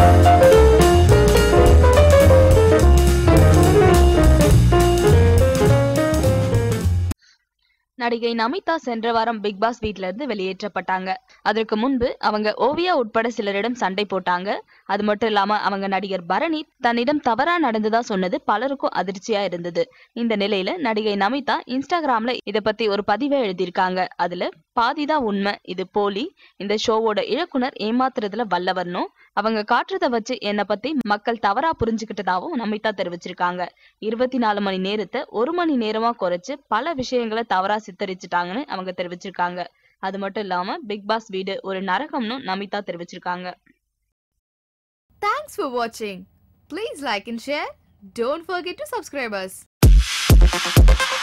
நடிகை நமிதா சென்ற வாரம் பிக் பாஸ் வீட்ல இருந்து வெளியேற்றப்பட்டாங்க அதற்கு முன்பு அவங்க ஓவியா உட்பட சிலரிடம் சண்டை போட்டாங்க அது மட்டும் இல்லாம அவங்க நடிகர் பரணி தன்னிடம் தவறா நடந்ததா சொன்னது பலருக்கும் அதிர்ச்சியா இருந்தது இந்த நிலையில நடிகை நமிதா இன்ஸ்டாகிராம்ல இத பத்தி ஒரு பதிவை எழுதியிருக்காங்க அதுல பாதிதான் உண்மை இது போலி இந்த ஷோவோட இயக்குனர் ஏமாத்துறதுல வல்லவர்னும் அவங்க காட்டுறத வச்சு என்னை பத்தி மக்கள் தவறா புரிஞ்சுக்கிட்டதாவும் நமிதா தெரிவிச்சிருக்காங்க இருபத்தி நாலு மணி நேரத்தை ஒரு மணி நேரமா குறைச்சு பல விஷயங்களை தவறா சித்தரிச்சுட்டாங்கன்னு அவங்க தெரிவிச்சிருக்காங்க அது மட்டும் இல்லாம பிக் பாஸ் வீடு ஒரு நரகம்னு நமிதா தெரிவிச்சிருக்காங்க Thanks for watching. Please like and share. Don't forget to subscribe us.